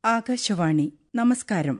ആകാശവാണി നമസ്കാരം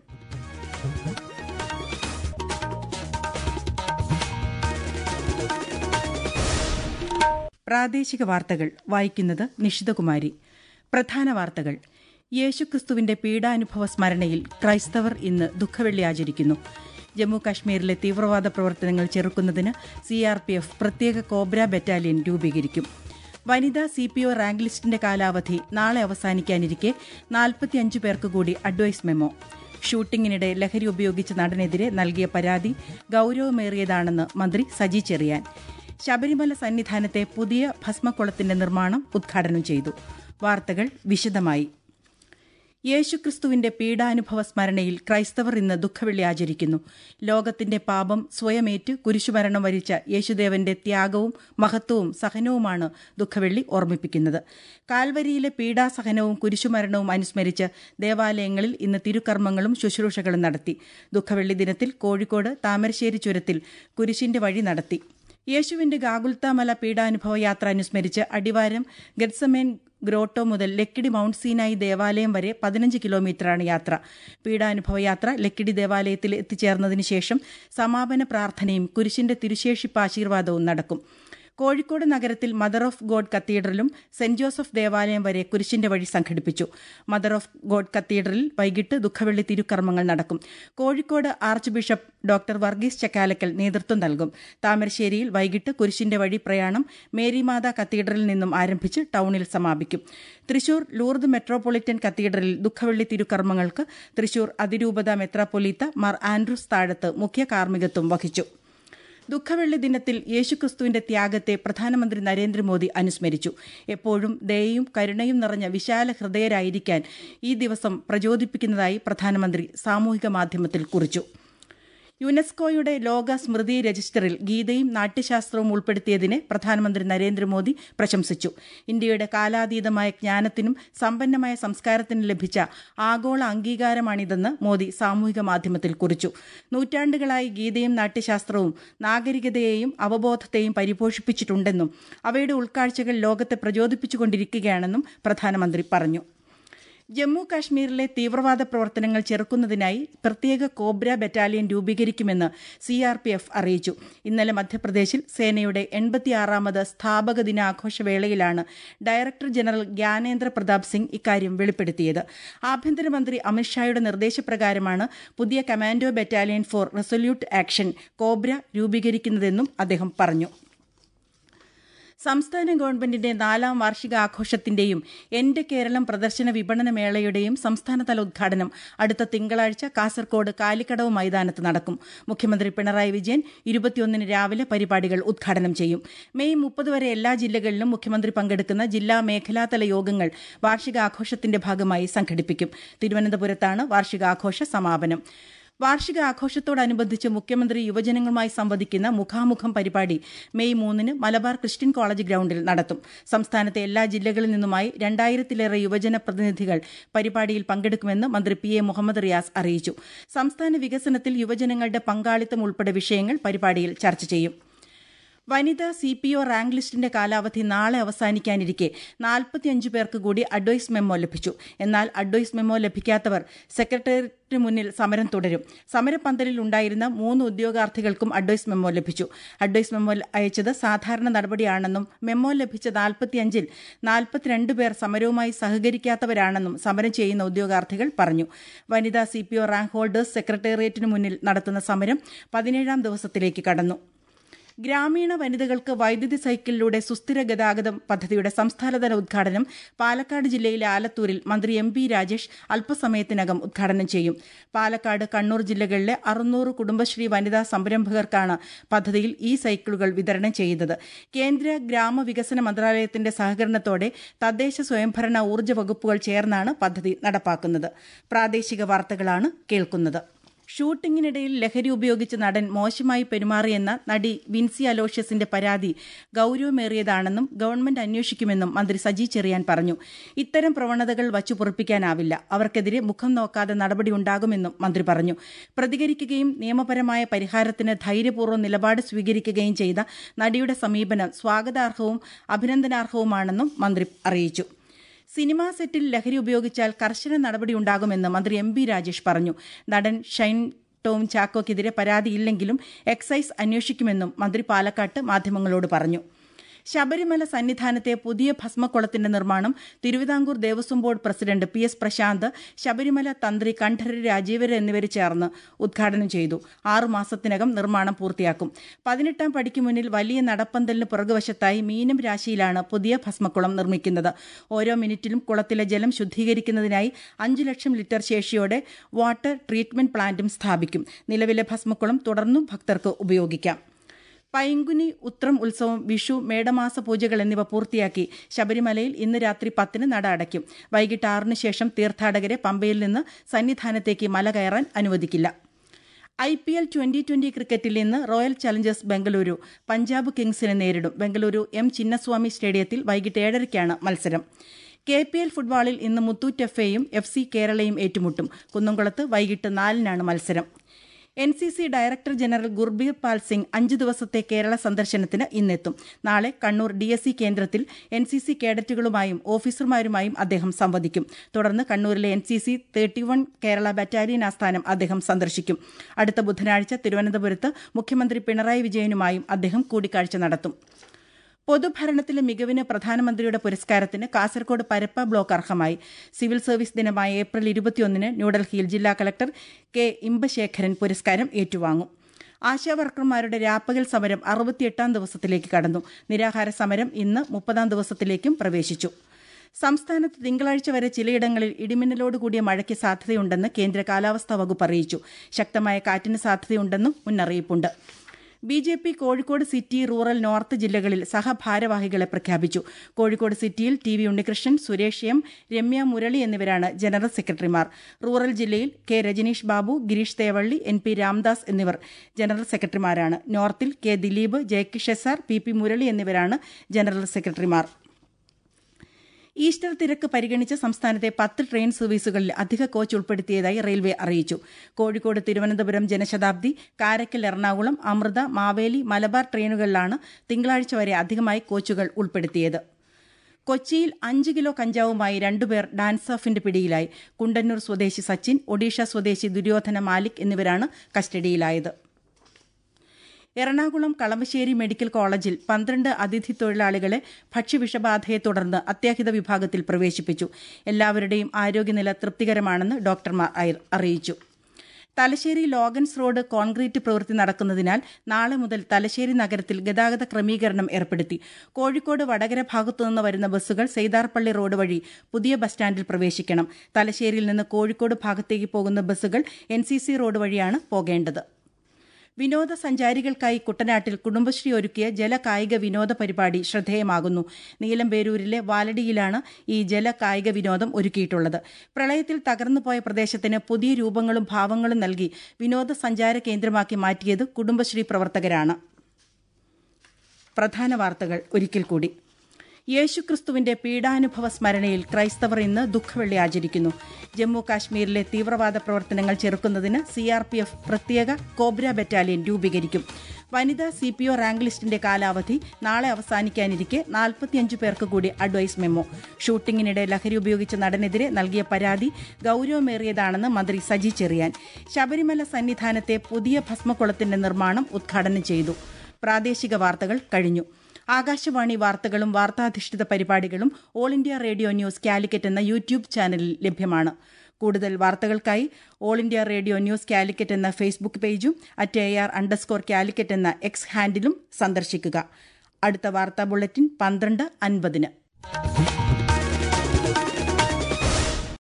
പ്രാദേശിക വാർത്തകൾ വായിക്കുന്നത് നിഷിതകുമാരി പ്രധാന വാർത്തകൾ യേശുക്രിസ്തുവിന്റെ പീഡാനുഭവ സ്മരണയിൽ ക്രൈസ്തവർ ഇന്ന് ദുഃഖവെള്ളി ആചരിക്കുന്നു ജമ്മു കാശ്മീരിലെ തീവ്രവാദ പ്രവർത്തനങ്ങൾ ചെറുക്കുന്നതിന് സി ആർ പി എഫ് പ്രത്യേക കോബ്ര ബറ്റാലിയൻ രൂപീകരിക്കും വനിതാ സി പി ഒ റാങ്ക് ലിസ്റ്റിന്റെ കാലാവധി നാളെ അവസാനിക്കാനിരിക്കെ നാൽപ്പത്തിയഞ്ച് പേർക്ക് കൂടി അഡ്വൈസ് മെമ്മോ ഷൂട്ടിങ്ങിനിടെ ലഹരി ഉപയോഗിച്ച നടനെതിരെ നൽകിയ പരാതി ഗൌരവമേറിയതാണെന്ന് മന്ത്രി സജി ചെറിയാൻ ശബരിമല സന്നിധാനത്തെ പുതിയ ഭസ്മക്കുളത്തിന്റെ നിർമ്മാണം ഉദ്ഘാടനം ചെയ്തു വാർത്തകൾ വിശദമായി യേശുക്രിസ്തുവിന്റെ പീഡാനുഭവ സ്മരണയിൽ ക്രൈസ്തവർ ഇന്ന് ദുഃഖവെള്ളി ആചരിക്കുന്നു ലോകത്തിന്റെ പാപം സ്വയമേറ്റ് കുരിശുമരണം വരിച്ച യേശുദേവന്റെ ത്യാഗവും മഹത്വവും സഹനവുമാണ് ദുഃഖവെള്ളി ഓർമ്മിപ്പിക്കുന്നത് കാൽവരിയിലെ പീഡാസഹനവും കുരിശുമരണവും അനുസ്മരിച്ച് ദേവാലയങ്ങളിൽ ഇന്ന് തിരുക്കർമ്മങ്ങളും ശുശ്രൂഷകളും നടത്തി ദുഃഖവെള്ളി ദിനത്തിൽ കോഴിക്കോട് താമരശ്ശേരി ചുരത്തിൽ കുരിശിന്റെ വഴി നടത്തി യേശുവിന്റെ ഗാഗുൽത്താമല പീഡാനുഭവ യാത്ര അനുസ്മരിച്ച് അടിവാരം ഗെറ്റ്സമേൻ ഗ്രോട്ടോ മുതൽ ലക്കിടി മൌണ്ട് സീനായി ദേവാലയം വരെ പതിനഞ്ച് കിലോമീറ്ററാണ് യാത്ര പീഡാനുഭവ യാത്ര ലക്കിടി ദേവാലയത്തിൽ എത്തിച്ചേർന്നതിന് ശേഷം സമാപന പ്രാർത്ഥനയും കുരിശിന്റെ തിരുശേഷിപ്പ് ആശീർവാദവും നടക്കും കോഴിക്കോട് നഗരത്തിൽ മദർ ഓഫ് ഗോഡ് കത്തീഡ്രലും സെന്റ് ജോസഫ് ദേവാലയം വരെ കുരിശിന്റെ വഴി സംഘടിപ്പിച്ചു മദർ ഓഫ് ഗോഡ് കത്തീഡ്രലിൽ വൈകിട്ട് ദുഃഖവെള്ളി തിരുക്കർമ്മങ്ങൾ നടക്കും Kozhikode arch bishop doctor Varghese Chakkalakkal നേതൃത്വം നൽകും താമരശ്ശേരിയിൽ വൈകിട്ട് കുരിശിന്റെ വഴി പ്രയാണം മേരിമാത കത്തീഡ്രലിൽ നിന്നും ആരംഭിച്ച് ടൌണിൽ സമാപിക്കും തൃശൂർ ലൂർദ് മെട്രോപൊളിറ്റൻ കത്തീഡ്രലിൽ ദുഃഖവെള്ളി തിരുക്കർമ്മങ്ങൾക്ക് തൃശൂർ അതിരൂപത മെത്രാപ്പൊലീത്ത മാർ ആൻഡ്രൂസ് താഴത്ത് മുഖ്യ കാർമ്മികത്വം വഹിച്ചു ദുഃഖവെള്ളി ദിനത്തിൽ യേശുക്രിസ്തുവിന്റെ ത്യാഗത്തെ പ്രധാനമന്ത്രി നരേന്ദ്രമോദി അനുസ്മരിച്ചു എപ്പോഴും ദയയും കരുണയും നിറഞ്ഞ വിശാല ഹൃദയരായിരിക്കാൻ ഈ ദിവസം പ്രചോദിപ്പിക്കുന്നതായി പ്രധാനമന്ത്രി സാമൂഹിക മാധ്യമത്തിൽ കുറിച്ചു യുനെസ്കോയുടെ ലോക സ്മൃതി രജിസ്റ്ററിൽ ഗീതയും നാട്യശാസ്ത്രവും ഉൾപ്പെടുത്തിയതിനെ പ്രധാനമന്ത്രി നരേന്ദ്രമോദി പ്രശംസിച്ചു ഇന്ത്യയുടെ കാലാതീതമായ ജ്ഞാനത്തിനും സമ്പന്നമായ സംസ്കാരത്തിനും ലഭിച്ച ആഗോള അംഗീകാരമാണിതെന്ന് മോദി സാമൂഹിക മാധ്യമത്തിൽ കുറിച്ചു നൂറ്റാണ്ടുകളായി ഗീതയും നാട്യശാസ്ത്രവും നാഗരികതയെയും അവബോധത്തെയും പരിപോഷിപ്പിച്ചിട്ടുണ്ടെന്നും അവയുടെ ഉൾക്കാഴ്ചകൾ ലോകത്തെ പ്രചോദിപ്പിച്ചുകൊണ്ടിരിക്കുകയാണെന്നും പ്രധാനമന്ത്രി പറഞ്ഞു ജമ്മു കാശ്മീരിലെ തീവ്രവാദ പ്രവർത്തനങ്ങൾ ചെറുക്കുന്നതിനായി പ്രത്യേക കോബ്ര ബറ്റാലിയൻ രൂപീകരിക്കുമെന്ന് സി ആർ പി എഫ് അറിയിച്ചു ഇന്നലെ മധ്യപ്രദേശിൽ സേനയുടെ എൺപത്തിയാറാമത് സ്ഥാപക ദിനാഘോഷവേളയിലാണ് ഡയറക്ടർ ജനറൽ ജ്ഞാനേന്ദ്ര പ്രതാപ് സിംഗ് ഇക്കാര്യം വെളിപ്പെടുത്തിയത് ആഭ്യന്തരമന്ത്രി അമിത്ഷായുടെ നിർദ്ദേശപ്രകാരമാണ് പുതിയ commando battalion for resolute action cobra രൂപീകരിക്കുന്നതെന്നും അദ്ദേഹം പറഞ്ഞു സംസ്ഥാന ഗവൺമെന്റിന്റെ നാലാം വാർഷിക ആഘോഷത്തിന്റെയും എന്റെ കേരളം പ്രദർശന വിപണന മേളയുടെയും സംസ്ഥാനതല ഉദ്ഘാടനം അടുത്ത തിങ്കളാഴ്ച കാസർകോട് കാലിക്കടവ് മൈതാനത്ത് നടക്കും മുഖ്യമന്ത്രി പിണറായി വിജയൻ ഇരുപത്തിയൊന്നിന് രാവിലെ പരിപാടികൾ ഉദ്ഘാടനം ചെയ്യും മെയ് മുപ്പത് വരെ എല്ലാ ജില്ലകളിലും മുഖ്യമന്ത്രി പങ്കെടുക്കുന്ന ജില്ലാ മേഖലാതല യോഗങ്ങൾ വാർഷികാഘോഷത്തിന്റെ ഭാഗമായി സംഘടിപ്പിക്കും തിരുവനന്തപുരത്താണ് വാർഷികാഘോഷ സമാപനം വാർഷിക ആഘോഷത്തോടനുബന്ധിച്ച് മുഖ്യമന്ത്രി യുവജനങ്ങളുമായി സംവദിക്കുന്ന മുഖാമുഖം പരിപാടി മെയ് മൂന്നിന് മലബാർ ക്രിസ്ത്യൻ കോളേജ് ഗ്രൌണ്ടിൽ നടത്തും സംസ്ഥാനത്തെ എല്ലാ ജില്ലകളിൽ നിന്നുമായി രണ്ടായിരത്തിലേറെ യുവജന പ്രതിനിധികൾ പരിപാടിയിൽ പങ്കെടുക്കുമെന്ന് മന്ത്രി പി എ മുഹമ്മദ് റിയാസ് അറിയിച്ചു സംസ്ഥാന വികസനത്തിൽ യുവജനങ്ങളുടെ പങ്കാളിത്തം ഉൾപ്പെടെ വിഷയങ്ങൾ പരിപാടിയിൽ ചർച്ച ചെയ്യും വനിതാ സി പി ഒ റാങ്ക് ലിസ്റ്റിന്റെ കാലാവധി നാളെ അവസാനിക്കാനിരിക്കെ നാൽപ്പത്തിയഞ്ച് പേർക്ക് കൂടി അഡ്വൈസ് മെമ്മോ ലഭിച്ചു എന്നാൽ അഡ്വൈസ് മെമ്മോ ലഭിക്കാത്തവർ സെക്രട്ടേറിയറ്റിന് മുന്നിൽ സമരം തുടരും സമരപന്തലിൽ ഉണ്ടായിരുന്ന മൂന്ന് ഉദ്യോഗാർത്ഥികൾക്കും അഡ്വൈസ് മെമ്മോ ലഭിച്ചു അഡ്വൈസ് മെമ്മോ അയച്ചത് സാധാരണ നടപടിയാണെന്നും മെമ്മോ ലഭിച്ച നാൽപ്പത്തിയഞ്ചിൽ നാൽപ്പത്തിരണ്ട് പേർ സമരവുമായി സഹകരിക്കാത്തവരാണെന്നും സമരം ചെയ്യുന്ന ഉദ്യോഗാർത്ഥികൾ പറഞ്ഞു വനിതാ C P O rank holders സെക്രട്ടേറിയറ്റിന് മുന്നിൽ നടത്തുന്ന സമരം പതിനേഴാം ദിവസത്തിലേക്ക് കടന്നു ഗ്രാമീണ വനിതകൾക്ക് വൈദ്യുതി സൈക്കിളിലൂടെ സുസ്ഥിര ഗതാഗതം പദ്ധതിയുടെ സംസ്ഥാനതല ഉദ്ഘാടനം പാലക്കാട് ജില്ലയിലെ ആലത്തൂരിൽ മന്ത്രി എം പി രാജേഷ് അല്പസമയത്തിനകം ഉദ്ഘാടനം ചെയ്യും പാലക്കാട് കണ്ണൂർ ജില്ലകളിലെ അറുന്നൂറ് കുടുംബശ്രീ വനിതാ സംരംഭകർക്കാണ് പദ്ധതിയിൽ ഈ സൈക്കിളുകൾ വിതരണം ചെയ്യുന്നത് കേന്ദ്ര ഗ്രാമവികസന മന്ത്രാലയത്തിന്റെ സഹകരണത്തോടെ തദ്ദേശ സ്വയംഭരണ ഊർജ്ജ വകുപ്പുകൾ ചേർന്നാണ് പദ്ധതി നടപ്പാക്കുന്നത് പ്രാദേശിക വാർത്തകളാണ് കേൾക്കുന്നത് ഷൂട്ടിങ്ങിനിടയിൽ ലഹരി ഉപയോഗിച്ച് നടൻ മോശമായി പെരുമാറിയെന്ന നടി വിൻസി അലോഷ്യസിന്റെ പരാതി ഗൌരവമേറിയതാണെന്നും ഗവൺമെന്റ് അന്വേഷിക്കുമെന്നും മന്ത്രി സജി ചെറിയാൻ പറഞ്ഞു ഇത്തരം പ്രവണതകൾ വച്ചുപൊറിപ്പിക്കാനാവില്ല അവർക്കെതിരെ മുഖം നോക്കാതെ നടപടിയുണ്ടാകുമെന്നും മന്ത്രി പറഞ്ഞു പ്രതികരിക്കുകയും നിയമപരമായ പരിഹാരത്തിന് ധൈര്യപൂർവ്വം നിലപാട് സ്വീകരിക്കുകയും ചെയ്ത നടിയുടെ സമീപനം സ്വാഗതാർഹവും അഭിനന്ദനാർഹവുമാണെന്നും മന്ത്രി അറിയിച്ചു സിനിമാ സെറ്റിൽ ലഹരി ഉപയോഗിച്ചാൽ കർശന നടപടിയുണ്ടാകുമെന്ന് മന്ത്രി എം ബി രാജേഷ് പറഞ്ഞു നടൻ ഷൈൻ ടോം ചാക്കോക്കെതിരെ പരാതിയില്ലെങ്കിലും എക്സൈസ് അന്വേഷിക്കുമെന്നും മന്ത്രി പാലക്കാട്ട് മാധ്യമങ്ങളോട് പറഞ്ഞു ശബരിമല സന്നിധാനത്തെ പുതിയ ഭസ്മക്കുളത്തിന്റെ നിർമ്മാണം Thiruvithamkoor Devaswom board president P S Prasanth Sabarimala തന്ത്രി കണ്ഠരര് രാജീവര് എന്നിവർ ചേർന്ന് ഉദ്ഘാടനം ചെയ്തു ആറുമാസത്തിനകം നിർമ്മാണം പൂർത്തിയാക്കും പതിനെട്ടാം പടിക്ക് മുന്നിൽ വലിയ നടപ്പന്തലിന് പുറകുവശത്തായി മീനം രാശിയിലാണ് പുതിയ ഭസ്മക്കുളം നിർമ്മിക്കുന്നത് ഓരോ മിനിറ്റിലും കുളത്തിലെ ജലം ശുദ്ധീകരിക്കുന്നതിനായി അഞ്ചു ലക്ഷം ലിറ്റർ ശേഷിയോടെ വാട്ടർ ട്രീറ്റ്മെന്റ് പ്ലാന്റും സ്ഥാപിക്കും നിലവിലെ ഭസ്മക്കുളം തുടർന്നും ഭക്തർക്ക് ഉപയോഗിക്കാം പൈങ്കുനി ഉത്രം ഉത്സവം വിഷു മേടമാസ പൂജകൾ എന്നിവ പൂർത്തിയാക്കി ശബരിമലയിൽ ഇന്ന് രാത്രി പത്തിന് നട അടയ്ക്കും വൈകിട്ട് ആറിന് ശേഷം തീർത്ഥാടകരെ പമ്പയിൽ നിന്ന് സന്നിധാനത്തേക്ക് മല കയറാൻ അനുവദിക്കില്ല I P L twenty twenty ക്രിക്കറ്റിൽ ഇന്ന് റോയൽ ചലഞ്ചേഴ്സ് ബംഗളൂരു പഞ്ചാബ് കിങ്സിനെ നേരിടും ബംഗളൂരു എം ചിന്നസ്വാമി സ്റ്റേഡിയത്തിൽ വൈകിട്ട് ഏഴരയ്ക്കാണ് മത്സരം കെ പി എൽ ഫുട്ബോളിൽ ഇന്ന് മുത്തൂറ്റ് എഫ് എയും എഫ് സി കേരളയും ഏറ്റുമുട്ടും കുന്നംകുളത്ത് വൈകിട്ട് നാലിനാണ് മത്സരം N C C director general Gurbir Pal Singh അഞ്ച് ദിവസത്തെ കേരള സന്ദർശനത്തിന് ഇന്നെത്തും നാളെ കണ്ണൂർ ഡി എസ് സി കേന്ദ്രത്തിൽ എൻ സി സി കേഡറ്റുകളുമായും ഓഫീസർമാരുമായും അദ്ദേഹം സംവദിക്കും തുടർന്ന് കണ്ണൂരിലെ N C C thirty one Kerala battalion ആസ്ഥാനം അദ്ദേഹം സന്ദർശിക്കും അടുത്ത ബുധനാഴ്ച തിരുവനന്തപുരത്ത് മുഖ്യമന്ത്രി പിണറായി വിജയനുമായും അദ്ദേഹം കൂടിക്കാഴ്ച നടത്തും പൊതുഭരണത്തിലെ മികവിന് പ്രധാനമന്ത്രിയുടെ പുരസ്കാരത്തിന് കാസർകോട് പരപ്പ ബ്ലോക്ക് അർഹമായി സിവിൽ സർവീസ് ദിനമായ ഏപ്രിൽ ഇരുപത്തിയൊന്നിന് ന്യൂഡൽഹിയിൽ ജില്ലാ കളക്ടർ കെ ഇമ്പശേഖരൻ പുരസ്കാരം ഏറ്റുവാങ്ങും ആശാവർക്കർമാരുടെ രാപ്പകൽ സമരം അറുപത്തിയെട്ടാം ദിവസത്തിലേക്ക് കടന്നു നിരാഹാര സമരം ഇന്ന് മുപ്പതാം ദിവസത്തിലേക്കും പ്രവേശിച്ചു സംസ്ഥാനത്ത് തിങ്കളാഴ്ച വരെ ചിലയിടങ്ങളിൽ ഇടിമിന്നലോട് കൂടിയ മഴയ്ക്ക് സാധ്യതയുണ്ടെന്ന് കേന്ദ്ര കാലാവസ്ഥാ വകുപ്പ് അറിയിച്ചു ശക്തമായ കാറ്റിന് സാധ്യതയുണ്ടെന്നും മുന്നറിയിപ്പുണ്ട് B J P Kozhikode city rural north ജില്ലകളിൽ സഹഭാരവാഹികളെ പ്രഖ്യാപിച്ചു കോഴിക്കോട് സിറ്റിയിൽ T V Unnikrishnan Suresh M Ramya Murali എന്നിവരാണ് ജനറൽ സെക്രട്ടറിമാർ റൂറൽ ജില്ലയിൽ K Rajanish Babu Gireesh Thevally N P Ramdas എന്നിവർ ജനറൽ സെക്രട്ടറിമാരാണ് നോർത്തിൽ K Dileep Jayakish S R P P Murali എന്നിവരാണ് ജനറൽ സെക്രട്ടറിമാർ ഈസ്റ്റർ തിരക്ക് പരിഗണിച്ച് സംസ്ഥാനത്തെ പത്ത് ട്രെയിൻ സർവീസുകളിൽ അധിക കോച്ച് ഉൾപ്പെടുത്തിയതായി റെയിൽവേ അറിയിച്ചു കോഴിക്കോട് തിരുവനന്തപുരം ജനശതാബ്ദി കാരക്കൽ എറണാകുളം അമൃത മാവേലി മലബാർ ട്രെയിനുകളിലാണ് തിങ്കളാഴ്ച വരെ അധികമായി കോച്ചുകൾ ഉൾപ്പെടുത്തിയത് കൊച്ചിയിൽ അഞ്ച് കിലോ കഞ്ചാവുമായി രണ്ടുപേർ ഡാൻസ് ഓഫിന്റെ പിടിയിലായി കുണ്ടന്നൂർ സ്വദേശി സച്ചിൻ ഒഡീഷ സ്വദേശി ദുര്യോധന മാലിക് എന്നിവരാണ് കസ്റ്റഡിയിലായത് എറണാകുളം കളമശ്ശേരി മെഡിക്കൽ കോളേജിൽ പന്ത്രണ്ട് അതിഥി തൊഴിലാളികളെ ഭക്ഷ്യവിഷബാധയെ തുടർന്ന് അത്യാഹിത വിഭാഗത്തിൽ പ്രവേശിപ്പിച്ചു എല്ലാവരുടെയും ആരോഗ്യനില തൃപ്തികരമാണെന്ന് ഡോക്ടർമാർ അറിയിച്ചു തലശ്ശേരി ലോഗൻസ് റോഡ് കോൺക്രീറ്റ് പ്രവൃത്തി നടക്കുന്നതിനാൽ നാളെ മുതൽ തലശ്ശേരി നഗരത്തിൽ ഗതാഗത ക്രമീകരണം ഏർപ്പെടുത്തി കോഴിക്കോട് വടകര ഭാഗത്തുനിന്ന് വരുന്ന ബസ്സുകൾ സെയ്താർപള്ളി റോഡ് വഴി പുതിയ ബസ് സ്റ്റാൻഡിൽ പ്രവേശിക്കണം തലശ്ശേരിയിൽ നിന്ന് കോഴിക്കോട് ഭാഗത്തേക്ക് പോകുന്ന ബസ്സുകൾ എൻ റോഡ് വഴിയാണ് പോകേണ്ടത് വിനോദസഞ്ചാരികൾക്കായി കുട്ടനാട്ടിൽ കുടുംബശ്രീ ഒരുക്കിയ ജലകായിക വിനോദ പരിപാടി ശ്രദ്ധേയമാകുന്നു നീലംപേരൂരിലെ വാലടിയിലാണ് ഈ ജലകായിക വിനോദം ഒരുക്കിയിട്ടുള്ളത് പ്രളയത്തിൽ തകർന്നുപോയ പ്രദേശത്തിന് പുതിയ രൂപങ്ങളും ഭാവങ്ങളും നൽകി വിനോദസഞ്ചാര കേന്ദ്രമാക്കി മാറ്റിയത് കുടുംബശ്രീ പ്രവർത്തകരാണ് പ്രധാന വാർത്തകൾ ഒരിക്കൽ കൂടി യേശുക്രിസ്തുവിന്റെ പീഡാനുഭവ സ്മരണയിൽ ക്രൈസ്തവർ ഇന്ന് ദുഃഖവെള്ളി ആചരിക്കുന്നു ജമ്മു കാശ്മീരിലെ തീവ്രവാദ പ്രവർത്തനങ്ങൾ ചെറുക്കുന്നതിന് സിആർപിഎഫ് പ്രത്യേക കോബ്ര ബറ്റാലിയൻ രൂപീകരിക്കും വനിതാ സി പി ഒ റാങ്ക് ലിസ്റ്റിന്റെ കാലാവധി നാളെ അവസാനിക്കാനിരിക്കെ നാൽപ്പത്തിയഞ്ച് പേർക്ക് കൂടി അഡ്വൈസ് മെമ്മോ ഷൂട്ടിങ്ങിനിടെ ലഹരി ഉപയോഗിച്ച നടനെതിരെ നൽകിയ പരാതി ഗൌരവമേറിയതാണെന്ന് മന്ത്രി സജി ചെറിയാൻ ശബരിമല സന്നിധാനത്തെ പുതിയ ഭസ്മക്കുളത്തിന്റെ നിർമ്മാണം ഉദ്ഘാടനം ചെയ്തു പ്രാദേശിക വാർത്തകൾ കഴിഞ്ഞു ആകാശവാണി വാർത്തകളും വാർത്താധിഷ്ഠിത പരിപാടികളും All India Radio News Calicut എന്ന യൂട്യൂബ് ചാനലിൽ ലഭ്യമാണ് കൂടുതൽ വാർത്തകൾക്കായി All India Radio News Calicut എന്ന ഫേസ്ബുക്ക് പേജും at A R underscore Calicut എന്ന എക്സ് ഹാൻഡിലും സന്ദർശിക്കുക അടുത്ത വാർത്താ ബുള്ളറ്റിൻ പന്ത്രണ്ട് അൻപതിന്